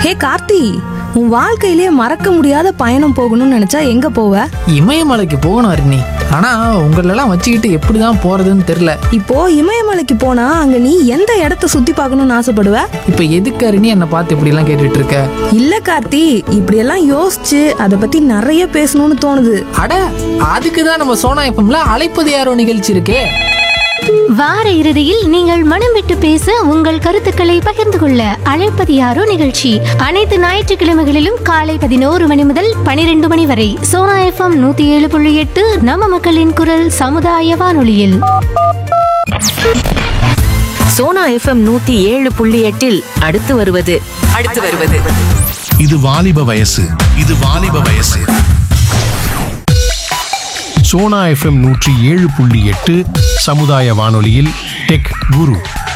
ஹே கார்த்தி உன் வாழ்க்கையிலே மறக்க முடியாத பயணம் போகணும்னு நினைச்சா எங்க போவ இமயமலைக்கு போகணும் அருணி ஆனா உங்களெல்லாம் வச்சுக்கிட்டு எப்படிதான் போறதுன்னு தெரியல இப்போ இமயமலைக்கு போனா அங்க நீ எந்த இடத்த சுத்தி பார்க்கணும்னு ஆசைப்படுவ இப்ப எதுக்கு அருணி என்னை பார்த்து இப்படி எல்லாம் கேட்டுட்டு இருக்க இல்ல கார்த்தி இப்படியெல்லாம் யோசிச்சு அதை பத்தி நிறைய பேசணும்னு தோணுது அட அதுக்கு தான் நம்ம சோனா எஃப்எம்ல அழைப்பது யாரோ நிகழ்ச்சி இருக்கே வார இறுதியில் நீங்கள் மனம் விட்டு பேச உங்கள் கருத்துக்களை பகிர்ந்து கொள்ள அழைப்பது யாரோ நிகழ்ச்சி அனைத்து ஞாயிற்றுக்கிழமைகளிலும் காலை பதினோரு மணி முதல் பனிரெண்டு மணி வரை சோனா எஃப்எம் நூத்தி ஏழு புள்ளி எட்டு நம்ம மக்களின் குரல் சமுதாய வானொலியில் சோனா எஃப்எம் நூத்தி ஏழு புள்ளி எட்டில் அடுத்து வருவது அடுத்து வருவது இது வாலிப வயசு இது வாலிப வயசு சோனா எஃப்எம் நூற்றி ஏழு புள்ளி எட்டு சமுதாய வானொலியில் டெக் குரு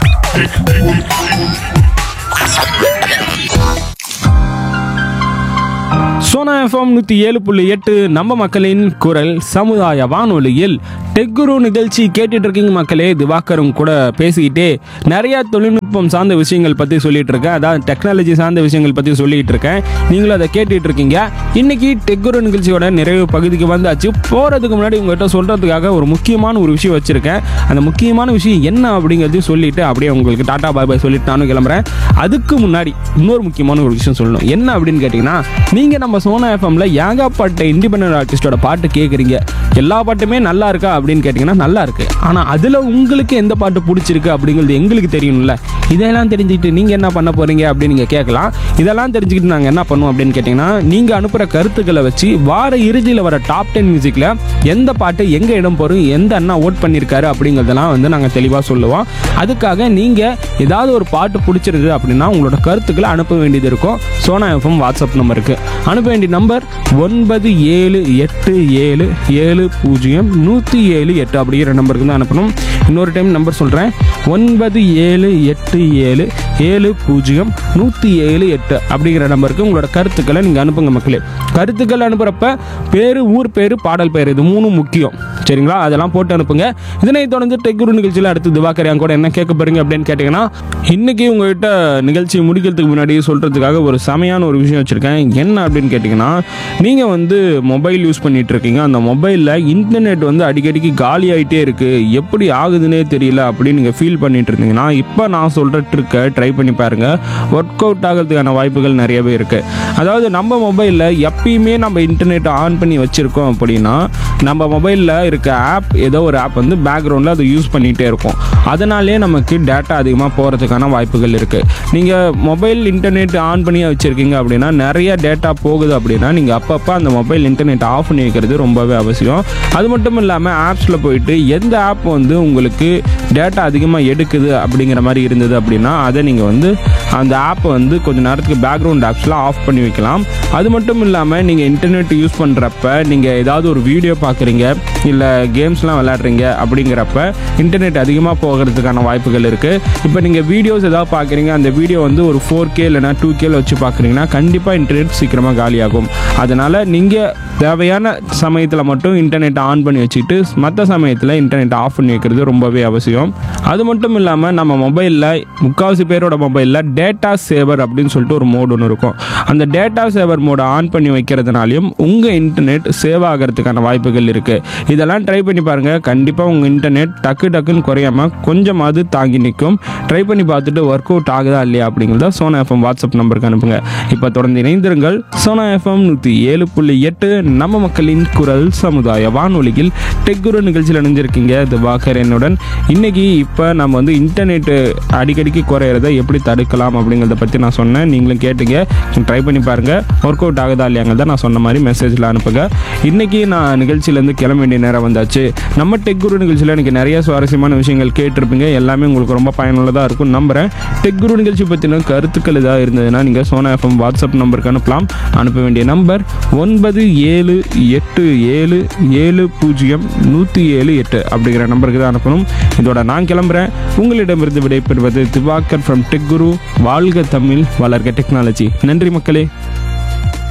சோனா எஃப்எம் நூற்றி ஏழு புள்ளி எட்டு நம்ம மக்களின் குரல் சமுதாய வானொலியில் டெக்குரு நிகழ்ச்சி கேட்டுட்டு இருக்கீங்க மக்களே திவாகரும் கூட பேசிக்கிட்டே நிறைய தொழில்நுட்பம் சார்ந்த விஷயங்கள் பற்றி சொல்லிட்டு இருக்கேன் அதாவது டெக்னாலஜி சார்ந்த விஷயங்கள் பற்றி சொல்லிட்டு இருக்கேன் நீங்களும் அதை கேட்டுட்டு இருக்கீங்க இன்னைக்கு டெக்குரு நிகழ்ச்சியோட நிறைவு பகுதிக்கு வந்தாச்சு போகிறதுக்கு முன்னாடி உங்கள்கிட்ட சொல்கிறதுக்காக ஒரு முக்கியமான ஒரு விஷயம் வச்சுருக்கேன் அந்த முக்கியமான விஷயம் என்ன அப்படிங்கிறதையும் சொல்லிட்டு அப்படியே உங்களுக்கு டாடா பாய் பாய் சொல்லிட்டு நானும் கிளம்புறேன் அதுக்கு முன்னாடி இன்னொரு முக்கியமான ஒரு விஷயம் சொல்லணும் என்ன அப்படின்னு கேட்டிங்கன்னா நீங்கள் நம்ம சோனா எஃப்எம்ல ஏகாப்பட்ட இண்டிபெண்டன்ட் ஆர்டிஸ்டோட பாட்டு கேட்குறீங்க எல்லா பாட்டுமே நல்லா இருக்கா அப்படின்னு கேட்டிங்கன்னா நல்லா இருக்கு ஆனால் அதில் உங்களுக்கு எந்த பாட்டு பிடிச்சிருக்கு அப்படிங்கிறது எங்களுக்கு தெரியணும்ல இதெல்லாம் தெரிஞ்சுக்கிட்டு நீங்கள் என்ன பண்ண போகிறீங்க அப்படின்னு நீங்கள் கேட்கலாம் இதெல்லாம் தெரிஞ்சுக்கிட்டு நாங்கள் என்ன பண்ணுவோம் அப்படின்னு கேட்டிங்கன்னா நீங்கள் அனுப்புகிற கருத்துக்களை வச்சு வார இறுதியில் வர டாப் டென் மியூசிக்கில் எந்த பாட்டு எங்கே இடம் போகிறோம் எந்த அண்ணா ஓட் பண்ணியிருக்காரு அப்படிங்கிறதெல்லாம் வந்து நாங்கள் தெளிவாக சொல்லுவோம் அதுக்காக நீங்கள் ஏதாவது ஒரு பாட்டு பிடிச்சிருக்கு அப்படின்னா உங்களோட கருத்துக்களை அனுப்ப வேண்டியது இருக்கும் சோனா எஃப்எம் வாட்ஸ்அப் நம்பருக்கு அனுப்ப வேண்டிய நம்பர் ஒன்பது ஏழு எட்டு ஏழு ஏழு பூஜ்ஜியம் நூற்றி ஏழு எட்டு அப்படிங்கிற நம்பருக்கு தான் அனுப்பணும் இன்னொரு டைம் நம்பர் சொல்கிறேன் ஒன்பது ஏழு எட்டு ஏழு ஏழு பூஜ்ஜியம் நூற்றி ஏழு எட்டு அப்படிங்கிற நம்பருக்கு உங்களோட கருத்துக்களை நீங்கள் அனுப்புங்க மக்களே கருத்துக்கள் அனுப்புகிறப்ப பேர் ஊர் பேர் பாடல் பேர் இது மூணும் முக்கியம் சரிங்களா அதெல்லாம் போட்டு அனுப்புங்க இதனை தொடர்ந்து டெக்குரு நிகழ்ச்சியில் அடுத்து திவாகர் கூட என்ன கேட்க போறீங்க அப்படின்னு கேட்டிங்கன்னா இன்னைக்கு உங்ககிட்ட நிகழ்ச்சி முடிக்கிறதுக்கு முன்னாடி சொல்கிறதுக்காக ஒரு செமையான ஒரு விஷயம் வச்சுருக்கேன் என்ன அப்படின்னு கேட்டிங்கன்னா நீங்கள் வந்து மொபைல் யூஸ் பண்ணிட்டு இருக்கீங்க அந்த மொபைலில் இன்டர்நெட் வந்து அடிக்கடிக்கு காலி ஆகிட்டே இருக்குது எப்படி ஆகுதுன்னே தெரியல அப்படின்னு நீங்கள் ஃபீல் பண்ணிட்டு இருந்தீங்கன்னா இப்போ நான் சொல்கிற ட்ரிக்கை ட்ரை பண்ணி பாருங்கள் ஒர்க் அவுட் ஆகிறதுக்கான வாய்ப்புகள் நிறையவே இருக்குது அதாவது நம்ம மொபைலில் எப்பயுமே நம்ம இன்டர்நெட் ஆன் பண்ணி வச்சுருக்கோம் அப்படின்னா நம்ம மொபைலில் இருக்க ஆப் ஏதோ ஒரு ஆப் வந்து பேக்ரவுண்டில் அதை யூஸ் பண்ணிகிட்டே இருக்கும் அதனாலே நமக்கு டேட்டா அதிகமாக போகிறதுக்கான வாய்ப்புகள் இருக்குது நீங்கள் மொபைல் இன்டர்நெட் ஆன் பண்ணி வச்சுருக்கீங்க அப்படின்னா நிறைய டேட்டா போகுது அப்படின்னா நீங்கள் அப்பப்போ அந்த மொபைல் இன்டர்நெட் ஆஃப் பண்ணி வைக்கிறது ரொம்பவே அவசியம் அது மட்டும் இல்லாமல் ஆப்ஸில் போயிட்டு எந்த ஆப் வந்து உங்களுக்கு டேட்டா அதிகமாக எடுக்குது அப்படிங்கிற மாதிரி இருந்தது அப்படின்னா அதை நீங்கள் வந்து அந்த ஆப்பை வந்து கொஞ்ச நேரத்துக்கு பேக்ரவுண்ட் ஆப்ஸ்லாம் ஆஃப் பண்ணி வைக்கலாம் அது மட்டும் இல்லாமல் நீங்கள் இன்டர்நெட் யூஸ் பண்ணுறப்ப நீங்கள் ஏதாவது ஒரு வீடியோ பார்க்குறீங்க இல்லை கேம்ஸ்லாம் விளையாடுறீங்க அப்படிங்கிறப்ப இன்டர்நெட் அதிகமாக போகிறதுக்கான வாய்ப்புகள் இருக்குது இப்போ நீங்கள் வீடியோஸ் ஏதாவது பார்க்குறீங்க அந்த வீடியோ வந்து ஒரு ஃபோர் கே இல்லைனா டூ கேல வச்சு பார்க்குறீங்கன்னா கண்டிப்பாக இன்டர்நெட் சீக்கிரமாக காலியாகும் அதனால் நீங்கள் தேவையான சமயத்தில் மட்டும் இன்டர்நெட் ஆன் பண்ணி வச்சுட்டு மற்ற சமயத்தில் இன்டர்நெட் ஆஃப் பண்ணி வைக்கிறது ரொம்பவே அவசியம் அது மட்டும் இல்லாமல் நம்ம மொபைலில் முக்கால்வாசி பேரோட மொபைலில் டேட்டா சேவர் அப்படின்னு சொல்லிட்டு ஒரு மோட் ஒன்று இருக்கும் அந்த டேட்டா சேவர் மோடை ஆன் பண்ணி வைக்கிறதுனாலையும் உங்கள் இன்டர்நெட் சேவ் ஆகிறதுக்கான வாய்ப்புகள் இருக்குது இதெல்லாம் ட்ரை பண்ணி பாருங்கள் கண்டிப்பாக உங்கள் இன்டர்நெட் டக்கு டக்குன்னு குறையாம கொஞ்சமாவது தாங்கி நிற்கும் ட்ரை பண்ணி பார்த்துட்டு ஒர்க் அவுட் ஆகுதா இல்லையா அப்படிங்கிறத சோனா எஃப்எம் வாட்ஸ்அப் நம்பருக்கு அனுப்புங்க இப்போ தொடர்ந்து இணைந்திருங்கள் சோனா எஃப்எம் நூற்றி ஏழு புள்ளி எட்டு நம்ம மக்களின் குரல் சமுதாய வானொலியில் டெக்குரு நிகழ்ச்சியில் இணைஞ்சிருக்கீங்க திவாகர் என்னுடன் இன்னைக்கு இப்போ நம்ம வந்து இன்டர்நெட் அடிக்கடிக்கு குறையிறத எப்படி தடுக்கலாம் அப்படிங்கிறத பற்றி நான் சொன்னேன் நீங்களும் கேட்டுங்க ட்ரை பண்ணி பாருங்கள் ஒர்க் அவுட் ஆகுதா இல்லையாங்கிறத நான் சொன்ன மாதிரி மெசேஜில் அனுப்புங்க இன்னைக்கு நான் நிகழ்ச்சியிலேருந்து கிளம்ப வேண்டிய நேரம் வந்தாச்சு நம்ம டெக் குரு நிகழ்ச்சியில் எனக்கு நிறைய சுவாரஸ்யமான விஷயங்கள் கேட்டிருப்பீங்க எல்லாமே உங்களுக்கு ரொம்ப பயனுள்ளதாக இருக்கும் நம்புகிறேன் டெக் குரு நிகழ்ச்சி பற்றின கருத்துக்கள் ஏதாவது இருந்ததுன்னா நீங்கள் சோனா எஃப்எம் வாட்ஸ்அப் நம்பருக்கு அனுப்பலாம் அனுப்ப வேண்டிய நம்பர் ஒன்பது ஏழு எட்டு ஏழு ஏழு பூஜ்ஜியம் நூற்றி ஏழு எட்டு அப்படிங்கிற நம்பருக்கு தான் அனுப்பணும் இதோட நான் கிளம்புறேன் உங்களிடமிருந்து விடைபெறுவது திவாகர் ஃப்ரம் டெக் குரு வாழ்க தமிழ் வளர்க டெக்னாலஜி நன்றி மக்களே